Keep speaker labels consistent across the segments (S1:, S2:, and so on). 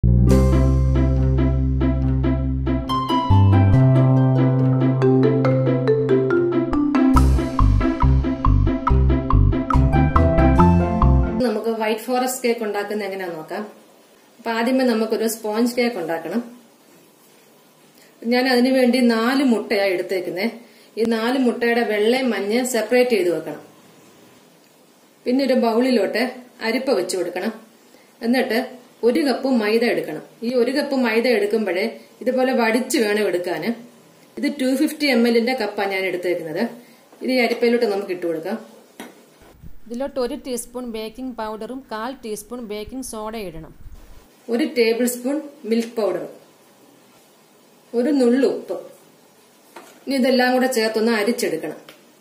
S1: നമുക്ക് white forest cake ഉണ്ടാക്കുന്നത് എങ്ങനെയാന്ന് നോക്കാം അപ്പൊ ആദ്യമേ നമുക്കൊരു സ്പോഞ്ച് കേക്ക് ഉണ്ടാക്കണം ഞാൻ അതിനു വേണ്ടി നാല് മുട്ടയാണ് എടുത്തേക്കുന്നത് ഈ നാല് മുട്ടയുടെ വെള്ളയും മഞ്ഞ സെപ്പറേറ്റ് ചെയ്ത് വെക്കണം പിന്നെ ഒരു ബൗളിലോട്ട് അരിപ്പ വെച്ച് കൊടുക്കണം എന്നിട്ട് ഒരു കപ്പ് മൈദ എടുക്കണം ഈ ഒരു കപ്പ് മൈദ എടുക്കുമ്പോഴേ ഇതുപോലെ വടിച്ച് വേണം എടുക്കാൻ ഇത് ടു ഫിഫ്റ്റി എം എല്ലിന്റെ കപ്പാണ് ഞാൻ എടുത്തേക്കുന്നത് ഇത് ഈ അരിപ്പയിലോട്ട് നമുക്ക് ഇട്ട് കൊടുക്കാം
S2: ഇതിലോട്ട് ഒരു ടീസ്പൂൺ ബേക്കിംഗ് പൗഡറും കാൽ ടീസ്പൂൺ ബേക്കിംഗ് സോഡ ഇടണം
S1: ഒരു ടേബിൾ സ്പൂൺ മിൽക്ക് പൗഡർ ഒരു നുള്ളു ഉപ്പ് ഇനി ഇതെല്ലാം കൂടെ ചേർത്തൊന്ന് അരിച്ചെടുക്കണം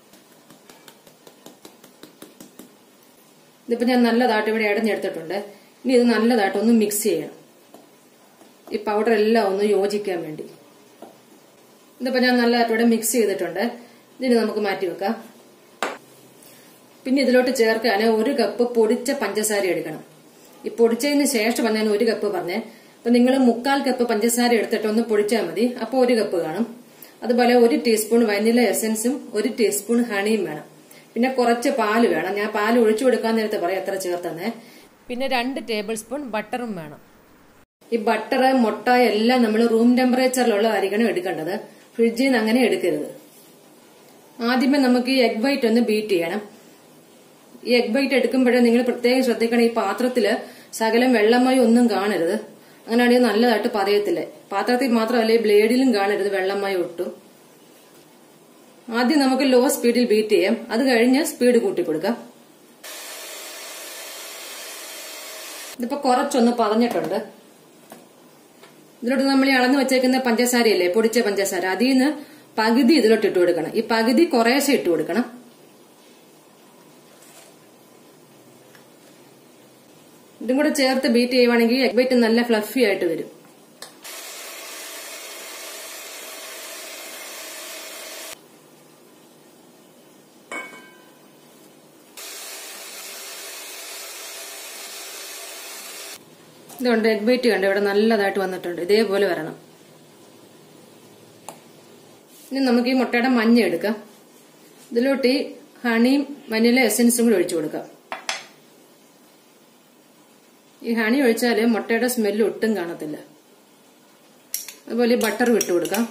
S1: ഇതിപ്പോ ഞാൻ നല്ലതായിട്ട് ഇവിടെ ഇടഞ്ഞെടുത്തിട്ടുണ്ട് ഇനി ഇത് നല്ലതായിട്ട് ഒന്ന് മിക്സ് ചെയ്യണം ഈ പൗഡർ എല്ലാം ഒന്ന് യോജിക്കാൻ വേണ്ടി ഇതിപ്പോ ഞാൻ നല്ലതായിട്ട് ഇവിടെ മിക്സ് ചെയ്തിട്ടുണ്ട് ഇതിന് നമുക്ക് മാറ്റി വെക്കാം പിന്നെ ഇതിലോട്ട് ചേർക്കാൻ ഒരു കപ്പ് പൊടിച്ച പഞ്ചസാര എടുക്കണം ഈ പൊടിച്ചതിന് ശേഷം ഞാൻ ഒരു കപ്പ് പറഞ്ഞേ അപ്പൊ നിങ്ങൾ മുക്കാൽ കപ്പ് പഞ്ചസാര എടുത്തിട്ട് ഒന്ന് പൊടിച്ചാൽ മതി അപ്പോൾ ഒരു കപ്പ് കാണും അതുപോലെ ഒരു ടീസ്പൂൺ വനില എസൻസും ഒരു ടീസ്പൂൺ ഹണിയും വേണം പിന്നെ കുറച്ച് പാല് വേണം ഞാൻ പാല് ഒഴിച്ചു കൊടുക്കാൻ നേരത്തെ പറയാം എത്ര ചേർത്തെന്നേ
S2: പിന്നെ രണ്ട് ടേബിൾ സ്പൂൺ ബട്ടറും വേണം
S1: ഈ ബട്ടർ മുട്ട എല്ലാം നമ്മൾ റൂം ടെമ്പറേച്ചറിലുള്ളതായിരിക്കണം എടുക്കേണ്ടത് ഫ്രിഡ്ജിൽ നിന്ന് അങ്ങനെ എടുക്കരുത് ആദ്യമേ നമുക്ക് ഈ എഗ് വൈറ്റ് ഒന്ന് ബീറ്റ് ചെയ്യണം ഈ എഗ് വൈറ്റ് എടുക്കുമ്പോഴേ നിങ്ങൾ പ്രത്യേകം ശ്രദ്ധിക്കണം ഈ പാത്രത്തില് ശകലം വെള്ളമായി ഒന്നും കാണരുത് അങ്ങനെയാണെങ്കിൽ നല്ലതായിട്ട് പറയത്തില്ലേ പാത്രത്തിൽ മാത്രമല്ല ഈ ബ്ലേഡിലും കാണരുത് വെള്ളമായി ഒട്ടും ആദ്യം നമുക്ക് ലോ സ്പീഡിൽ ബീറ്റ് ചെയ്യാം അത് കഴിഞ്ഞ് സ്പീഡ് കൂട്ടി കൊടുക്കാം ഇതിപ്പോ കുറച്ചൊന്ന് പറഞ്ഞിട്ടുണ്ട് ഇതിലോട്ട് നമ്മൾ ഈ അളന്ന് വെച്ചേക്കുന്ന പഞ്ചസാരയല്ലേ പൊടിച്ച പഞ്ചസാര അതിൽ നിന്ന് പകുതി ഇതിലോട്ട് ഇട്ട് കൊടുക്കണം ഈ പകുതി കുറേശ്ശെ ഇട്ട് കൊടുക്കണം ഇതും കൂടെ ചേർത്ത് ബീറ്റ് ചെയ്യുവാണെങ്കിൽ എഗ് വൈറ്റ് നല്ല ഫ്ലഫി ആയിട്ട് വരും ഇതുണ്ട് എഗ് വൈറ്റ് കണ്ട് ഇവിടെ നല്ലതായിട്ട് വന്നിട്ടുണ്ട് ഇതേപോലെ വരണം ഇനി നമുക്ക് ഈ മുട്ടയുടെ മഞ്ഞ എടുക്കാം ഇതിലോട്ട് ഈ ഹണിയും വനില എസൻസും കൂടി ഒഴിച്ചു കൊടുക്കാം ഈ ഹണി ഒഴിച്ചാല് മുട്ടയുടെ സ്മെല്ല് ഒട്ടും കാണത്തില്ല അതുപോലെ ഈ ബട്ടർ വിട്ടു കൊടുക്കാം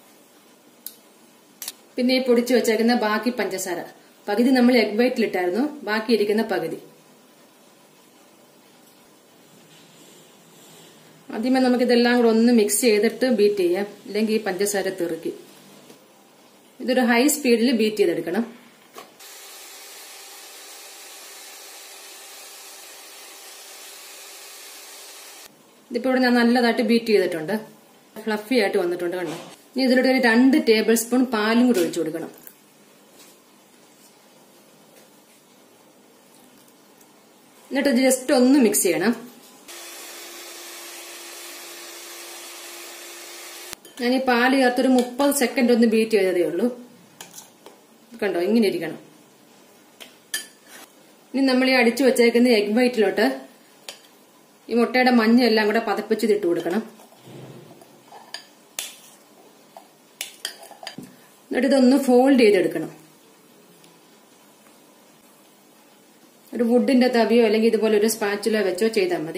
S1: പിന്നെ ഈ പൊടിച്ചു വെച്ചേക്കുന്ന ബാക്കി പഞ്ചസാര പകുതി നമ്മൾ എഗ് വൈറ്റിലിട്ടായിരുന്നു ബാക്കി ഇരിക്കുന്ന പകുതി ആദ്യമേ നമുക്ക് ഇതെല്ലാം കൂടെ ഒന്ന് മിക്സ് ചെയ്തിട്ട് ബീറ്റ് ചെയ്യാം ഇല്ലെങ്കിൽ ഈ പഞ്ചസാര തെറുക്കി ഇതൊരു ഹൈ സ്പീഡിൽ ബീറ്റ് ചെയ്തെടുക്കണം ഇതിപ്പോ ഇവിടെ ഞാൻ നല്ലതായിട്ട് ബീറ്റ് ചെയ്തിട്ടുണ്ട് ഫ്ലഫി ആയിട്ട് വന്നിട്ടുണ്ട് കണ്ടോ ഇനി ഇതിലൂടെ ഒരു രണ്ട് ടേബിൾ സ്പൂൺ പാലും കൂടി ഒഴിച്ചു കൊടുക്കണം എന്നിട്ട് ജസ്റ്റ് ഒന്ന് മിക്സ് ചെയ്യണം ഞാൻ ഈ പാല് ചേർത്തൊരു മുപ്പത് സെക്കൻഡ് ഒന്ന് ബീറ്റ് ചെയ്തതേ ഉള്ളൂ കണ്ടോ ഇങ്ങനെ ഇരിക്കണം ഇനി നമ്മൾ ഈ അടിച്ചു വെച്ചേക്കുന്ന എഗ് വൈറ്റിലോട്ട് ഈ മുട്ടയുടെ മഞ്ഞ എല്ലാം കൂടെ പതപ്പിച്ച് ഇട്ട് കൊടുക്കണം എന്നിട്ട് ഇതൊന്ന് ഫോൾഡ് ചെയ്തെടുക്കണം ഒരു വുഡിന്റെ തവിയോ അല്ലെങ്കിൽ ഇതുപോലെ ഒരു സ്പാച്ചുല വെച്ചോ ചെയ്താൽ മതി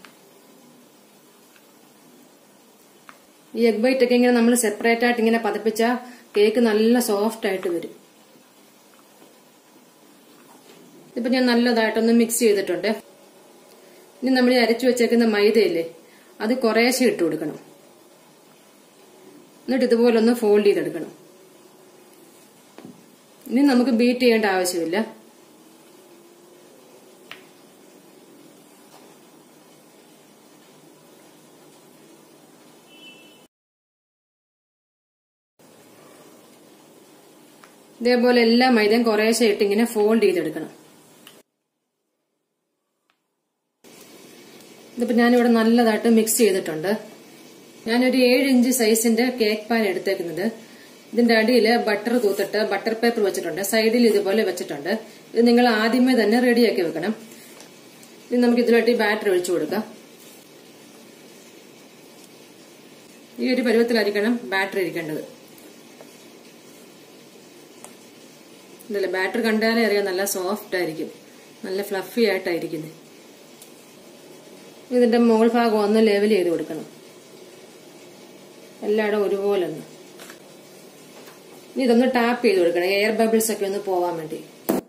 S1: ഈ എഗ് വൈറ്റ് ഒക്കെ ഇങ്ങനെ നമ്മൾ സെപ്പറേറ്റ് ആയിട്ട് ഇങ്ങനെ പതപ്പിച്ചാൽ കേക്ക് നല്ല സോഫ്റ്റ് ആയിട്ട് വരും ഇപ്പൊ ഞാൻ നല്ലതായിട്ടൊന്ന് മിക്സ് ചെയ്തിട്ടുണ്ട് ഇനി നമ്മൾ ഈ അരച്ചു വെച്ചേക്കുന്ന മൈദയില്ലേ അത് കുറേശ്ശെ ഇട്ട് കൊടുക്കണം എന്നിട്ട് ഇതുപോലെ ഒന്ന് ഫോൾഡ് ചെയ്തെടുക്കണം ഇനി നമുക്ക് ബീറ്റ് ചെയ്യേണ്ട ആവശ്യമില്ല ഇതേപോലെ എല്ലാ മൈദയും കുറേശ്ശെ ഇട്ട് ഇങ്ങനെ ഫോൾഡ് ചെയ്തെടുക്കണം ഇതിപ്പോ ഞാനിവിടെ നല്ലതായിട്ട് മിക്സ് ചെയ്തിട്ടുണ്ട് ഞാനൊരു ഏഴ് ഇഞ്ച് സൈസിന്റെ കേക്ക് പാൻ എടുത്തേക്കുന്നത് ഇതിന്റെ അടിയിൽ ബട്ടർ തൂത്തിട്ട് ബട്ടർ പേപ്പർ വെച്ചിട്ടുണ്ട് സൈഡിൽ ഇതുപോലെ വെച്ചിട്ടുണ്ട് ഇത് നിങ്ങൾ ആദ്യമേ തന്നെ റെഡിയാക്കി വെക്കണം ഇനി നമുക്ക് ഇതിലോട്ട് ഈ ബാറ്റർ ഒഴിച്ചു കൊടുക്കാം ഈ ഒരു പരുവത്തിലായിരിക്കണം ബാറ്ററി ഇരിക്കേണ്ടത് ഇതല്ലേ ബാറ്ററി കണ്ടാലേ അറിയാം നല്ല സോഫ്റ്റ് ആയിരിക്കും നല്ല ഫ്ലഫി ആയിട്ടായിരിക്കുന്നത് ഇതിന്റെ മുകൾ ഭാഗം ഒന്ന് ലെവൽ ചെയ്ത് കൊടുക്കണം എല്ലായിടും ഒരുപോലെ ഒന്ന് ഇനി ഇതൊന്ന് ടാപ്പ് ചെയ്ത് കൊടുക്കണം എയർ ബബിൾസ് ഒക്കെ ഒന്ന് പോവാൻ വേണ്ടി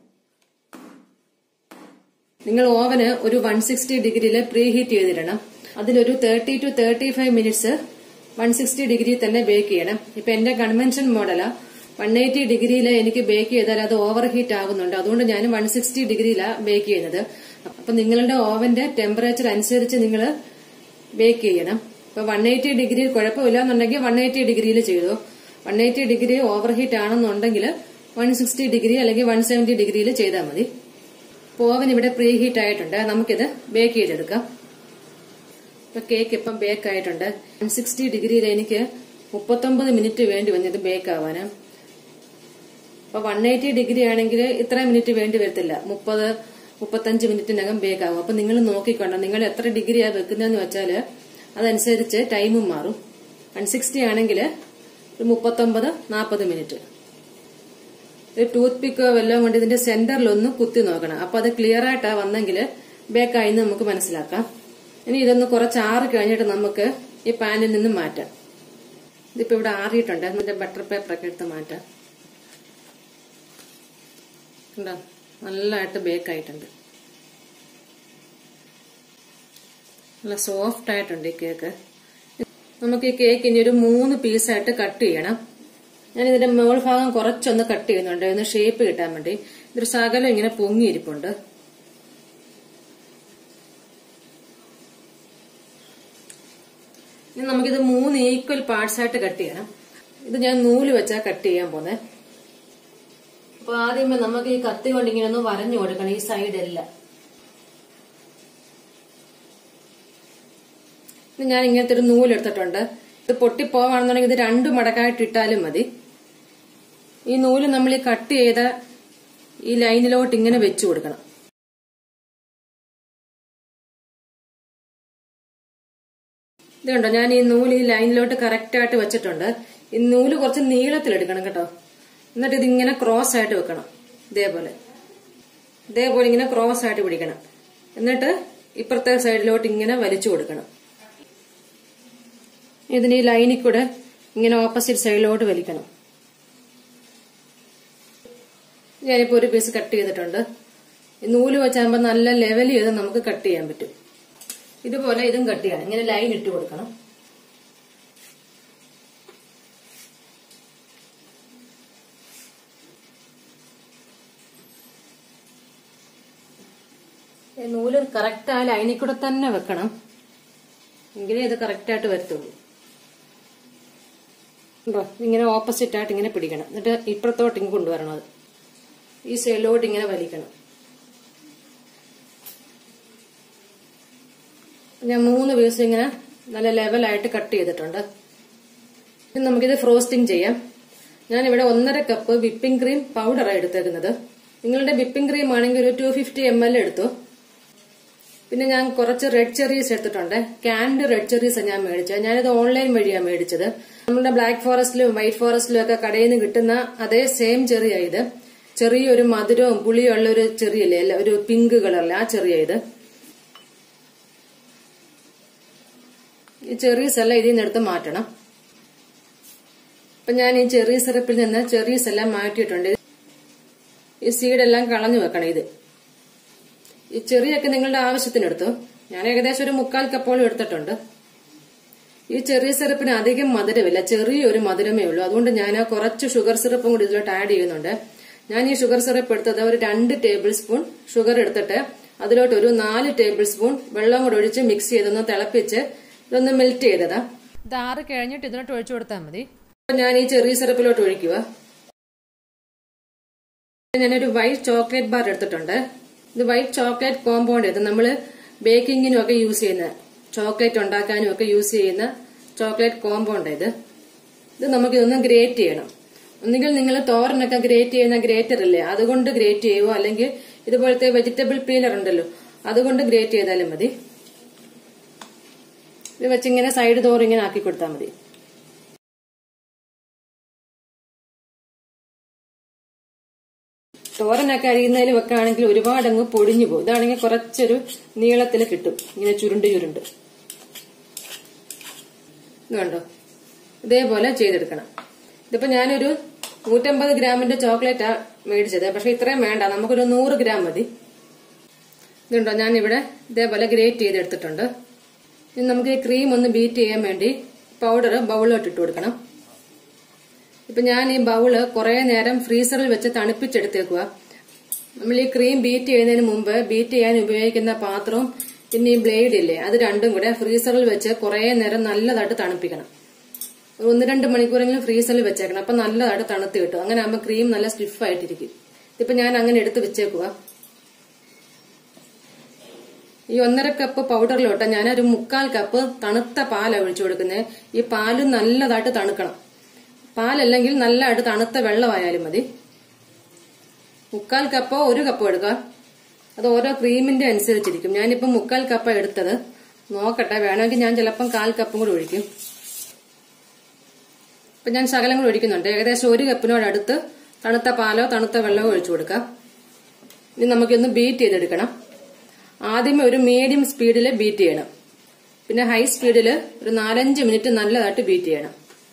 S1: നിങ്ങൾ ഓവന് ഒരു വൺ സിക്സ്റ്റി ഡിഗ്രിയിൽ പ്രീ ഹീറ്റ് ചെയ്തിടണം അതിലൊരു thirty to thirty five minutes one sixty degree തന്നെ ബേക്ക് ചെയ്യണം ഇപ്പൊ എന്റെ കൺവെൻഷൻ മോഡലാ വൺ എയ്റ്റി ഡിഗ്രിയിൽ എനിക്ക് ബേക്ക് ചെയ്താൽ അത് ഓവർ ഹീറ്റ് ആകുന്നുണ്ട് അതുകൊണ്ട് ഞാൻ വൺ സിക്സ്റ്റി ഡിഗ്രിയിലാണ് ബേക്ക് ചെയ്യുന്നത് അപ്പൊ നിങ്ങളുടെ ഓവന്റെ ടെമ്പറേച്ചർ അനുസരിച്ച് നിങ്ങൾ ബേക്ക് ചെയ്യണം ഇപ്പൊ വൺ എയ്റ്റി ഡിഗ്രി കുഴപ്പമില്ല എന്നുണ്ടെങ്കിൽ വൺ എയ്റ്റി ഡിഗ്രിയിൽ ചെയ്തു one eighty degree overheat ആണെന്നുണ്ടെങ്കിൽ വൺ സിക്സ്റ്റി ഡിഗ്രി അല്ലെങ്കിൽ വൺ സെവന്റി ഡിഗ്രിയിൽ ചെയ്താൽ മതി ഓവൻ ഇവിടെ പ്രീ ഹീറ്റ് ആയിട്ടുണ്ട് നമുക്കിത് ബേക്ക് ചെയ്തെടുക്കാം ഇപ്പൊ കേക്ക് ഇപ്പം ബേക്ക് ആയിട്ടുണ്ട് വൺ സിക്സ്റ്റി ഡിഗ്രിയിൽ എനിക്ക് മുപ്പത്തൊമ്പത് മിനിറ്റ് വേണ്ടി വന്നത് ബേക്ക് ആവാന് അപ്പൊ വൺ എയ്റ്റി ഡിഗ്രി ആണെങ്കിൽ ഇത്ര മിനിറ്റ് വേണ്ടി വരത്തില്ല മുപ്പത് മുപ്പത്തഞ്ച് മിനിറ്റിനകം ബേക്ക് ആകും അപ്പൊ നിങ്ങൾ നോക്കിക്കൊണ്ടോ നിങ്ങൾ എത്ര ഡിഗ്രിയാ വെക്കുന്നതെന്ന് വെച്ചാൽ അതനുസരിച്ച് ടൈമും മാറും വൺ സിക്സ്റ്റി ആണെങ്കിൽ ഒരു മുപ്പത്തൊമ്പത് നാൽപ്പത് മിനിറ്റ് ഒരു ടൂത്ത് പിക്കോ വല്ലതും കൊണ്ട് ഇതിന്റെ സെന്ററിലൊന്ന് കുത്തി നോക്കണം അപ്പൊ അത് ക്ലിയർ ആയിട്ടാ വന്നെങ്കിൽ ബേക്കായി നമുക്ക് മനസ്സിലാക്കാം ഇനി ഇതൊന്ന് കുറച്ച് ആറി കഴിഞ്ഞിട്ട് നമുക്ക് ഈ പാനിൽ നിന്ന് മാറ്റാം ഇതിപ്പോ ഇവിടെ ആറിയിട്ടുണ്ട് അതിന്റെ ബട്ടർ പേപ്പർ ഒക്കെ എടുത്ത് മാറ്റാം കണ്ടോ നല്ലതായിട്ട് ബേക്ക് ആയിട്ടുണ്ട് നല്ല സോഫ്റ്റ് ആയിട്ടുണ്ട് ഈ കേക്ക് നമുക്ക് ഈ കേക്ക് ഇനി ഒരു മൂന്ന് പീസായിട്ട് കട്ട് ചെയ്യണം ഞാൻ ഇതിന്റെ മുകൾ ഭാഗം കുറച്ചൊന്ന് കട്ട് ചെയ്യുന്നുണ്ട് ഒന്ന് ഷേപ്പ് കിട്ടാൻ വേണ്ടി ഇതൊരു ശകലം ഇങ്ങനെ പൊങ്ങിയിരിപ്പുണ്ട് ഇനി നമുക്കിത് മൂന്ന് ഈക്വൽ പാർട്സ് ആയിട്ട് കട്ട് ചെയ്യണം ഇത് ഞാൻ നൂല് വെച്ചാ കട്ട് ചെയ്യാൻ പോന്നെ അപ്പൊ ആദ്യമേ നമുക്ക് ഈ കത്തി കൊണ്ട് ഇങ്ങനെ ഒന്ന് വരഞ്ഞു കൊടുക്കണം ഈ സൈഡെല്ലാം ഞാൻ ഇങ്ങനത്തെ ഒരു നൂലെടുത്തിട്ടുണ്ട് ഇത് പൊട്ടിപ്പോവാണെന്നുണ്ടെങ്കിൽ ഇത് രണ്ടു മടക്കായിട്ട് ഇട്ടാലും മതി ഈ നൂല് നമ്മൾ ഈ കട്ട് ചെയ്ത ഈ ലൈനിലോട്ട് ഇങ്ങനെ വെച്ചു കൊടുക്കണം ഇത് കണ്ടോ ഞാൻ ഈ നൂല് ഈ ലൈനിലോട്ട് കറക്റ്റ് ആയിട്ട് വെച്ചിട്ടുണ്ട് ഈ നൂല് കുറച്ച് നീളത്തിലെടുക്കണം കേട്ടോ എന്നിട്ട് ഇതിങ്ങനെ ക്രോസ് ആയിട്ട് വെക്കണം ഇതേപോലെ ഇതേപോലെ ഇങ്ങനെ ക്രോസ് ആയിട്ട് പിടിക്കണം എന്നിട്ട് ഇപ്പുറത്തെ സൈഡിലോട്ട് ഇങ്ങനെ വലിച്ചു കൊടുക്കണം ഇതിന് ഈ ലൈനിൽ കൂടെ ഇങ്ങനെ ഓപ്പോസിറ്റ് സൈഡിലോട്ട് വലിക്കണം ഞാനിപ്പോ ഒരു പീസ് കട്ട് ചെയ്തിട്ടുണ്ട് ഈ നൂല് വെച്ചാകുമ്പോൾ നല്ല ലെവൽ ചെയ്ത് നമുക്ക് കട്ട് ചെയ്യാൻ പറ്റും ഇതുപോലെ ഇതും കട്ട് ചെയ്യണം ഇങ്ങനെ ലൈൻ ഇട്ട് കൊടുക്കണം ഈ നൂല് കറക്റ്റ് ആ ലൈനിൽ കൂടെ തന്നെ വെക്കണം എങ്കിലേ ഇത് കറക്റ്റ് ആയിട്ട് വരത്തുള്ളൂ ഉണ്ടോ ഇങ്ങനെ ഓപ്പോസിറ്റ് ആയിട്ട് ഇങ്ങനെ പിടിക്കണം എന്നിട്ട് ഇപ്പുറത്തോട്ട് ഇങ്ങ് കൊണ്ടുവരണം അത് ഈ സൈഡിലോട്ട് ഇങ്ങനെ വലിക്കണം ഞാൻ മൂന്ന് പീസ് ഇങ്ങനെ നല്ല ലെവലായിട്ട് കട്ട് ചെയ്തിട്ടുണ്ട് ഇനി നമുക്കിത് ഫ്രോസ്റ്റിംഗ് ചെയ്യാം ഞാനിവിടെ ഒന്നര കപ്പ് വിപ്പിംഗ് ക്രീം പൗഡറാണ് എടുത്തേക്കുന്നത് നിങ്ങളുടെ വിപ്പിംഗ് ക്രീം ആണെങ്കിൽ ഒരു ടു ഫിഫ്റ്റി എം എൽ എടുത്തു പിന്നെ ഞാൻ കുറച്ച് റെഡ് ചെറീസ് എടുത്തിട്ടുണ്ട് ക്യാൻഡ് റെഡ് ചെറീസ് ഞാൻ മേടിച്ചത് ഞാനിത് ഓൺലൈൻ വഴിയാണ് മേടിച്ചത് നമ്മുടെ ബ്ലാക്ക് ഫോറസ്റ്റിലും വൈറ്റ് ഫോറസ്റ്റിലും ഒക്കെ കടയിൽ നിന്ന് കിട്ടുന്ന അതേ സെയിം ചെറിയ ഇത് ചെറിയൊരു മധുരവും പുളിയും ഉള്ള ഒരു ചെറിയല്ലേ അല്ല ഒരു പിങ്ക് കളറിലെ ആ ചെറിയ ഇത് ഈ ചെറീസ് എല്ലാം ഇതിൽ നിന്ന് എടുത്ത് മാറ്റണം അപ്പൊ ഞാൻ ഈ ചെറിയ സിറപ്പിൽ നിന്ന് ചെറീസ് എല്ലാം മാറ്റിയിട്ടുണ്ട് ഈ സീഡെല്ലാം കളഞ്ഞു വെക്കണം ഇത് ഈ ചെറിയൊക്കെ നിങ്ങളുടെ ആവശ്യത്തിനെടുത്തു ഞാൻ ഏകദേശം ഒരു മുക്കാൽ കപ്പോളം എടുത്തിട്ടുണ്ട് ഈ ചെറിയ സിറപ്പിന് അധികം മധുരമില്ല ചെറിയൊരു മധുരമേ ഉള്ളൂ അതുകൊണ്ട് ഞാൻ കുറച്ച് ഷുഗർ സിറപ്പും കൂടി ഇതിലോട്ട് ആഡ് ചെയ്യുന്നുണ്ട് ഞാൻ ഈ ഷുഗർ സിറപ്പ് എടുത്തത് ഒരു രണ്ട് ടേബിൾ സ്പൂൺ ഷുഗർ എടുത്തിട്ട് അതിലോട്ട് ഒരു നാല് ടേബിൾ സ്പൂൺ വെള്ളം കൂടെ ഒഴിച്ച് മിക്സ് ചെയ്തൊന്ന് തിളപ്പിച്ച് ഇതൊന്ന് മെൽറ്റ് ചെയ്തതാ
S2: ഇത് ആറ് കഴിഞ്ഞിട്ട് ഇതിലോട്ട് ഒഴിച്ചു കൊടുത്താൽ മതി
S1: അപ്പൊ ഞാൻ ഈ ചെറിയ സിറപ്പിലോട്ട് ഒഴിക്കുക ഞാനൊരു വൈറ്റ് ചോക്ലേറ്റ് ബാർ എടുത്തിട്ടുണ്ട് ഇത് വൈറ്റ് ചോക്ലേറ്റ് കോമ്പൗണ്ട് ഇത് നമ്മൾ ബേക്കിങ്ങിനും ഒക്കെ യൂസ് ചെയ്യുന്ന ചോക്ലേറ്റ് ഉണ്ടാക്കാനും ഒക്കെ യൂസ് ചെയ്യുന്ന ചോക്ലേറ്റ് കോമ്പൗണ്ട് ഇത് ഇത് നമുക്ക് ഇതൊന്ന് ഗ്രേറ്റ് ചെയ്യണം ഒന്നുകിൽ നിങ്ങൾ തോരനൊക്കെ ഗ്രേറ്റ് ചെയ്യുന്ന ഗ്രേറ്റർ ഇല്ലേ അതുകൊണ്ട് ഗ്രേറ്റ് ചെയ്യുവോ അല്ലെങ്കിൽ ഇതുപോലത്തെ വെജിറ്റബിൾ പീലർ ഉണ്ടല്ലോ അതുകൊണ്ട് ഗ്രേറ്റ് ചെയ്താലും മതി ഇത് വെച്ചിങ്ങനെ സൈഡ് തോറും ഇങ്ങനെ ആക്കി കൊടുത്താൽ മതി തോരനൊക്കെ അരിയുന്നതിൽ വെക്കുകയാണെങ്കിൽ ഒരുപാട് അങ്ങ് പൊടിഞ്ഞു പോകും ഇതാണെങ്കിൽ കുറച്ചൊരു നീളത്തിൽ കിട്ടും ഇങ്ങനെ ചുരുണ്ട് ചുരുണ്ട് ഇത് കണ്ടോ ഇതേപോലെ ചെയ്തെടുക്കണം ഇതിപ്പോ ഞാനൊരു നൂറ്റമ്പത് ഗ്രാമിന്റെ ചോക്ലേറ്റാ മേടിച്ചത് പക്ഷെ ഇത്രയും വേണ്ട നമുക്കൊരു നൂറ് ഗ്രാം മതി ഇതുണ്ടോ ഞാനിവിടെ ഇതേപോലെ ഗ്രേറ്റ് ചെയ്തെടുത്തിട്ടുണ്ട് ഇനി നമുക്ക് ഈ ക്രീം ഒന്ന് ബീറ്റ് ചെയ്യാൻ വേണ്ടി പൗഡർ ബൗളിലോട്ട് ഇട്ട് കൊടുക്കണം ഇപ്പൊ ഞാൻ ഈ ബൗള് കുറെ നേരം ഫ്രീസറിൽ വെച്ച് തണുപ്പിച്ചെടുത്തേക്കുക നമ്മൾ ഈ ക്രീം ബീറ്റ് ചെയ്യുന്നതിന് മുമ്പ് ബീറ്റ് ചെയ്യാൻ ഉപയോഗിക്കുന്ന പാത്രവും പിന്നെ ഈ ബ്ലേഡ് ഇല്ലേ അത് രണ്ടും കൂടെ ഫ്രീസറിൽ വെച്ച് കുറെ നേരം നല്ലതായിട്ട് തണുപ്പിക്കണം ഒരു ഒന്ന് രണ്ട് മണിക്കൂറെങ്കിലും ഫ്രീസറിൽ വെച്ചേക്കണം അപ്പൊ നല്ലതായിട്ട് തണുത്ത് കിട്ടും അങ്ങനെ ആകുമ്പോൾ ക്രീം നല്ല സ്റ്റിഫ് ആയിട്ടിരിക്കും ഇതിപ്പോ ഞാൻ അങ്ങനെ എടുത്ത് വെച്ചേക്കുക ഈ ഒന്നര കപ്പ് പൗഡറിലോട്ട് ഞാനൊരു മുക്കാൽ കപ്പ് തണുത്ത പാലാണ് ഒഴിച്ചു കൊടുക്കുന്നത് ഈ പാല് നല്ലതായിട്ട് തണുക്കണം പാലല്ലെങ്കിൽ നല്ലതായിട്ട് തണുത്ത വെള്ളമായാലും മതി മുക്കാൽ കപ്പോ ഒരു കപ്പോ എടുക്കുക അത് ഓരോ ക്രീമിന്റെ അനുസരിച്ചിരിക്കും ഞാനിപ്പം മുക്കാൽ കപ്പ എടുത്തത് നോക്കട്ടെ വേണമെങ്കിൽ ഞാൻ ചിലപ്പം കാൽ കപ്പും കൂടി ഒഴിക്കും ഇപ്പൊ ഞാൻ ശകലം കൂടി ഒഴിക്കുന്നുണ്ട് ഏകദേശം ഒരു കപ്പിനോടടുത്ത് തണുത്ത പാലോ തണുത്ത വെള്ളമോ ഒഴിച്ചു കൊടുക്കാം ഇനി നമുക്കൊന്ന് ബീറ്റ് ചെയ്തെടുക്കണം ആദ്യമേ ഒരു മീഡിയം സ്പീഡിൽ ബീറ്റ് ചെയ്യണം പിന്നെ ഹൈ സ്പീഡിൽ ഒരു നാലഞ്ച് മിനിറ്റ് നല്ലതായിട്ട് ബീറ്റ് ചെയ്യണം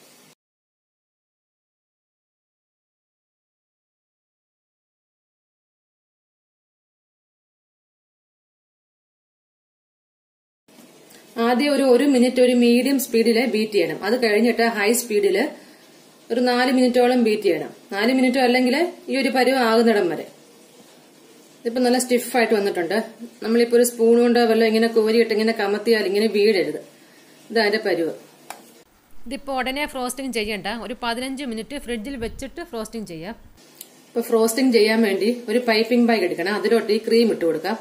S1: ആദ്യം ഒരു ഒരു മിനിറ്റ് ഒരു മീഡിയം സ്പീഡിൽ ബീറ്റ് ചെയ്യണം അത് കഴിഞ്ഞിട്ട് ഹൈ സ്പീഡിൽ ഒരു നാല് മിനിറ്റോളം ബീറ്റ് ചെയ്യണം നാല് മിനിറ്റോ അല്ലെങ്കിൽ ഈ ഒരു പരുവം ആകുന്നിടം വരെ ഇതിപ്പോ നല്ല സ്റ്റിഫായിട്ട് വന്നിട്ടുണ്ട് നമ്മളിപ്പോ ഒരു സ്പൂൺ കൊണ്ട് വല്ലതും ഇങ്ങനെ കോരിയിട്ട് ഇങ്ങനെ കമത്തിയാൽ ഇങ്ങനെ വീഴരുത് ഇത് അതിന്റെ പരുവ്
S2: ഇതിപ്പോൾ ഉടനെ ഫ്രോസ്റ്റിംഗ് ചെയ്യണ്ട ഒരു പതിനഞ്ച് മിനിറ്റ് ഫ്രിഡ്ജിൽ വെച്ചിട്ട് ഫ്രോസ്റ്റിംഗ് ചെയ്യാം
S1: ഇപ്പൊ ഫ്രോസ്റ്റിംഗ് ചെയ്യാൻ വേണ്ടി ഒരു പൈപ്പിംഗ് ബാഗ് എടുക്കണം അതിലോട്ട് ഈ ക്രീം ഇട്ട് കൊടുക്കാം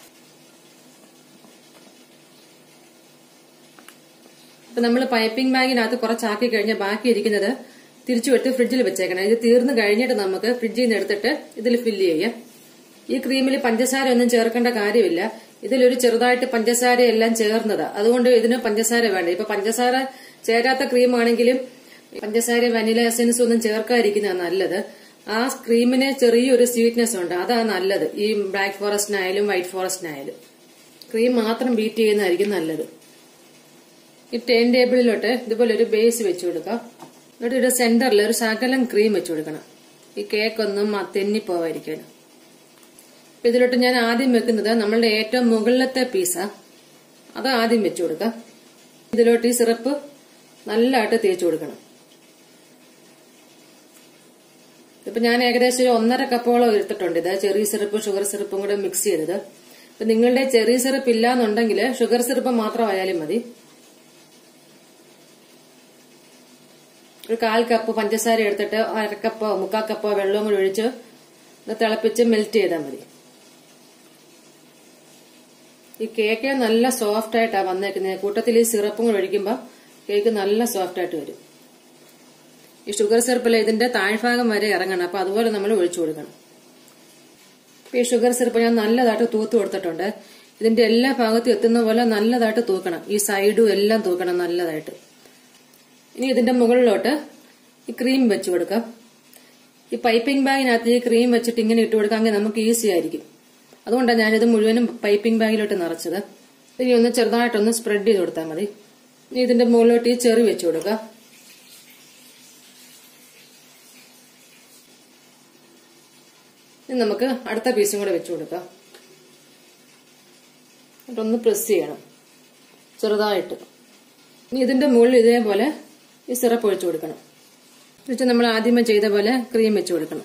S1: ഇപ്പൊ നമ്മൾ പൈപ്പിംഗ് ബാഗിനകത്ത് കുറച്ചാക്കി കഴിഞ്ഞാൽ ബാക്കി ഇരിക്കുന്നത് തിരിച്ചു എടുത്ത് ഫ്രിഡ്ജിൽ വെച്ചേക്കണം ഇത് തീർന്നു കഴിഞ്ഞിട്ട് നമുക്ക് ഫ്രിഡ്ജിൽ നിന്ന് എടുത്തിട്ട് ഇതിൽ ഫില്ല് ചെയ്യാം ഈ ക്രീമിൽ പഞ്ചസാര ഒന്നും ചേർക്കേണ്ട കാര്യമില്ല ഇതിലൊരു ചെറുതായിട്ട് പഞ്ചസാര എല്ലാം ചേർന്നതാ അതുകൊണ്ട് ഇതിന് പഞ്ചസാര വേണ്ട ഇപ്പൊ പഞ്ചസാര ചേരാത്ത ക്രീം ആണെങ്കിലും പഞ്ചസാര വനില എസൻസ് ഒന്നും ചേർക്കാതിരിക്കുന്നതാണ് നല്ലത് ആ ക്രീമിന് ചെറിയൊരു സ്വീറ്റ്നെസ് ഉണ്ട് അതാ നല്ലത് ഈ ബ്ലാക്ക് ഫോറസ്റ്റിനായാലും വൈറ്റ് ഫോറസ്റ്റിനായാലും ക്രീം മാത്രം ബീറ്റ് ചെയ്യുന്നതായിരിക്കും നല്ലത് ഈ ടേൺ ടേബിളിലോട്ട് ഇതുപോലെ ഒരു ബേസ് വെച്ചു കൊടുക്കാം എന്നിട്ട് ഇവിടെ സെന്ററിൽ ഒരു ശകലം ക്രീം വെച്ചു കൊടുക്കണം ഈ കേക്കൊന്നും തെന്നിപ്പോവായിരിക്കണം അപ്പൊ ഇതിലോട്ട് ഞാൻ ആദ്യം വെക്കുന്നത് നമ്മളുടെ ഏറ്റവും മുകളിലത്തെ പീസാ അത് ആദ്യം വെച്ചു കൊടുക്കാം ഇതിലോട്ട് ഈ സിറപ്പ് നല്ലതായിട്ട് തേച്ചു കൊടുക്കണം ഇപ്പൊ ഞാൻ ഏകദേശം ഒരു ഒന്നര കപ്പോളം എടുത്തിട്ടുണ്ട് ഇത് ചെറിയ സിറപ്പും ഷുഗർ സിറപ്പും കൂടെ മിക്സ് ചെയ്തത് ഇപ്പൊ നിങ്ങളുടെ ചെറിയ സിറപ്പ് ഇല്ലാന്നുണ്ടെങ്കിൽ ഷുഗർ സിറപ്പ് മാത്രമായാലും മതി ഒരു കാൽ കപ്പ് പഞ്ചസാര എടുത്തിട്ട് അരക്കപ്പോ മുക്കാൽ കപ്പോ വെള്ളവും കൂടി ഒഴിച്ച് ഇത് തിളപ്പിച്ച് മെൽറ്റ് ചെയ്താൽ മതി ഈ കേക്ക് നല്ല സോഫ്റ്റ് ആയിട്ടാണ് വന്നേക്കുന്നത് കൂട്ടത്തിൽ ഈ സിറപ്പും കൂടി ഒഴിക്കുമ്പോൾ കേക്ക് നല്ല സോഫ്റ്റ് ആയിട്ട് വരും ഈ ഷുഗർ സിറപ്പിൽ ഇതിന്റെ താഴ്ഭാഗം വരെ ഇറങ്ങണം അപ്പൊ അതുപോലെ നമ്മൾ ഒഴിച്ചു കൊടുക്കണം ഇപ്പൊ ഈ ഷുഗർ സിറപ്പ് ഞാൻ നല്ലതായിട്ട് തൂത്ത് കൊടുത്തിട്ടുണ്ട് ഇതിന്റെ എല്ലാ ഭാഗത്തും എത്തുന്ന പോലെ നല്ലതായിട്ട് തൂക്കണം ഈ സൈഡും എല്ലാം തൂക്കണം നല്ലതായിട്ട് ഇനി ഇതിന്റെ മുകളിലോട്ട് ഈ ക്രീം വെച്ച് കൊടുക്കാം ഈ പൈപ്പിംഗ് ബാഗിനകത്ത് ഈ ക്രീം വെച്ചിട്ട് ഇങ്ങനെ ഇട്ട് കൊടുക്കാമെങ്കിൽ നമുക്ക് ഈസി ആയിരിക്കും അതുകൊണ്ടാണ് ഞാനിത് മുഴുവനും പൈപ്പിംഗ് ബാഗിലോട്ട് നിറച്ചത് ഇനി ഒന്ന് ചെറുതായിട്ടൊന്ന് സ്പ്രെഡ് ചെയ്ത് കൊടുത്താൽ മതി ഇനി ഇതിന്റെ മുകളിലോട്ട് ഈ ചെറി വെച്ച് കൊടുക്കുക ഇനി നമുക്ക് അടുത്ത പീസും കൂടെ വെച്ച് കൊടുക്കാം എന്നിട്ടൊന്ന് പ്രസ് ചെയ്യണം ചെറുതായിട്ട് ഇനി ഇതിന്റെ മുകളിൽ ഇതേപോലെ ഈ സിറപ്പ് ഒഴിച്ചു കൊടുക്കണം എന്നിട്ട് നമ്മൾ ആദ്യമേ ചെയ്ത പോലെ ക്രീം വെച്ച് കൊടുക്കണം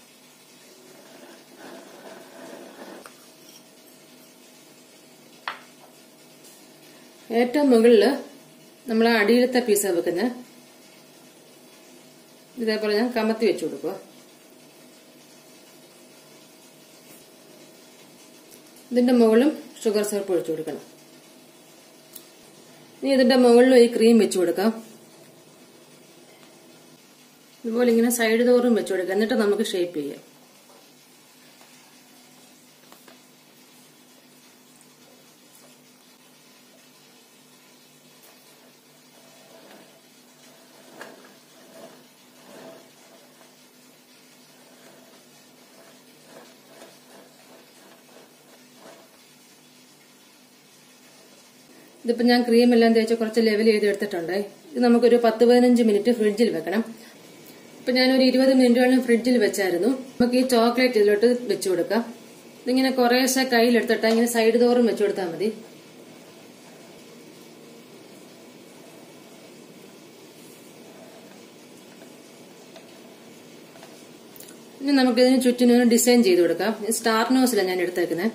S1: ഏറ്റവും മുകളിൽ നമ്മൾ അടിയിലത്തെ പീസ വെക്കുന്നത് ഇതേപോലെ ഞാൻ കമത്തി വെച്ചു കൊടുക്കുക ഇതിന്റെ മുകളിലും ഷുഗർ സിറപ്പ് ഒഴിച്ചു കൊടുക്കണം ഇനി ഇതിന്റെ മുകളിലും ഈ ക്രീം വെച്ചു കൊടുക്കാം ഇതുപോലെ ഇങ്ങനെ സൈഡ് തോറും വെച്ചു കൊടുക്കാം എന്നിട്ട് നമുക്ക് ഷേപ്പ് ചെയ്യാം ഇതിപ്പോ ഞാൻ ക്രീം എല്ലാം തേച്ച് കുറച്ച് ലെവൽ ചെയ്ത് എടുത്തിട്ടുണ്ട് ഇത് നമുക്കൊരു പത്ത് പതിനഞ്ച് മിനിറ്റ് ഫ്രിഡ്ജിൽ വെക്കണം ഇപ്പൊ ഞാനൊരു ഇരുപത് മിനിറ്റോളം ഫ്രിഡ്ജിൽ വെച്ചായിരുന്നു നമുക്ക് ഈ ചോക്ലേറ്റ് ഇതിലോട്ട് വെച്ചു കൊടുക്കാം ഇതിങ്ങനെ കുറേശ്ശെ കയ്യിലെടുത്തിട്ട് ഇങ്ങനെ സൈഡ് തോറും വെച്ചു കൊടുത്താൽ മതി ഇനി നമുക്ക് ഇതിന് ചുറ്റിനും ഡിസൈൻ ചെയ്ത് കൊടുക്കാം സ്റ്റാർ നോസിലാണ് ഞാൻ എടുത്തേക്കുന്നത്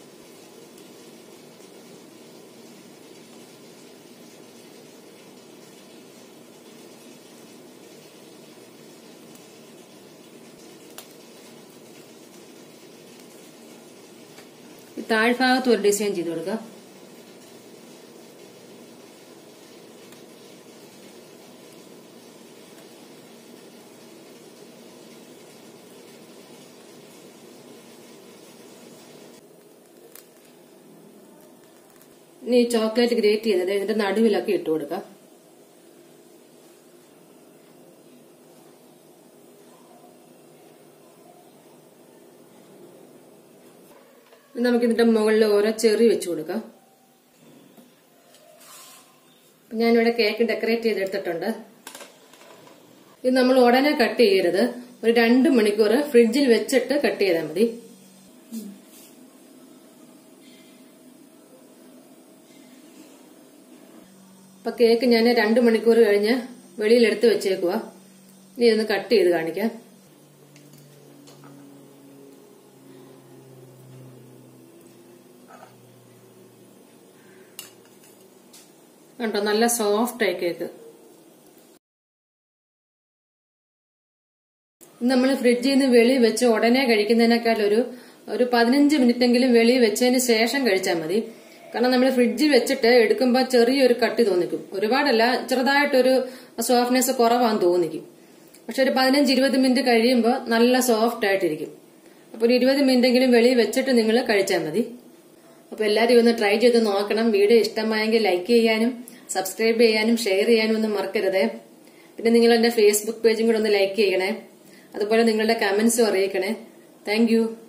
S1: ഈ താഴ്ഭാഗത്ത് ഒരു ഡിസൈൻ ചെയ്ത് കൊടുക്കാം ഇനി ഈ ചോക്ലേറ്റ് ഗ്രേറ്റ് ചെയ്തത് ഇതിന്റെ നടുവിലൊക്കെ ഇട്ട് കൊടുക്കാം ഇനി നമുക്ക് ഇതിന്റെ മുകളിൽ ഓരോ ചെറി വെച്ചു കൊടുക്കാം അപ്പൊ ഞാനിവിടെ കേക്ക് ഡെക്കറേറ്റ് ചെയ്തെടുത്തിട്ടുണ്ട് ഇത് നമ്മൾ ഉടനെ കട്ട് ചെയ്യരുത് ഒരു രണ്ട് മണിക്കൂർ ഫ്രിഡ്ജിൽ വെച്ചിട്ട് കട്ട് ചെയ്താൽ മതി അപ്പൊ കേക്ക് ഞാൻ രണ്ട് മണിക്കൂർ കഴിഞ്ഞ് വെളിയിൽ എടുത്ത് വെച്ചേക്കുക ഇനി ഇതൊന്ന് കട്ട് ചെയ്ത് കാണിക്കാം കണ്ടോ നല്ല സോഫ്റ്റ് ആയി കേക്ക് നമ്മൾ ഫ്രിഡ്ജിൽ നിന്ന് വെളി വെച്ച് ഉടനെ കഴിക്കുന്നതിനേക്കാൾ ഒരു ഒരു പതിനഞ്ച് മിനിറ്റെങ്കിലും വെളി വെച്ചതിന് ശേഷം കഴിച്ചാൽ മതി കാരണം നമ്മൾ ഫ്രിഡ്ജിൽ വെച്ചിട്ട് എടുക്കുമ്പോൾ ചെറിയൊരു കട്ടി തോന്നിക്കും ഒരുപാടല്ല ചെറുതായിട്ടൊരു സോഫ്റ്റ്നെസ് കുറവാന്ന് തോന്നിക്കും പക്ഷെ ഒരു പതിനഞ്ച് ഇരുപത് മിനിറ്റ് കഴിയുമ്പോൾ നല്ല സോഫ്റ്റ് ആയിട്ടിരിക്കും അപ്പൊ ഒരു ഇരുപത് മിനിറ്റെങ്കിലും വെളി വെച്ചിട്ട് നിങ്ങൾ കഴിച്ചാൽ മതി അപ്പൊ എല്ലാവരും ഒന്ന് ട്രൈ ചെയ്ത് നോക്കണം വീഡിയോ ഇഷ്ടമായെങ്കിൽ ലൈക്ക് ചെയ്യാനും സബ്സ്ക്രൈബ് ചെയ്യാനും ഷെയർ ചെയ്യാനും ഒന്നും മറക്കരുത് പിന്നെ നിങ്ങൾ എന്റെ ഫേസ്ബുക്ക് പേജും കൂടെ ഒന്ന് ലൈക്ക് ചെയ്യണേ അതുപോലെ നിങ്ങളുടെ കമന്റ്സും അറിയിക്കണേ താങ്ക്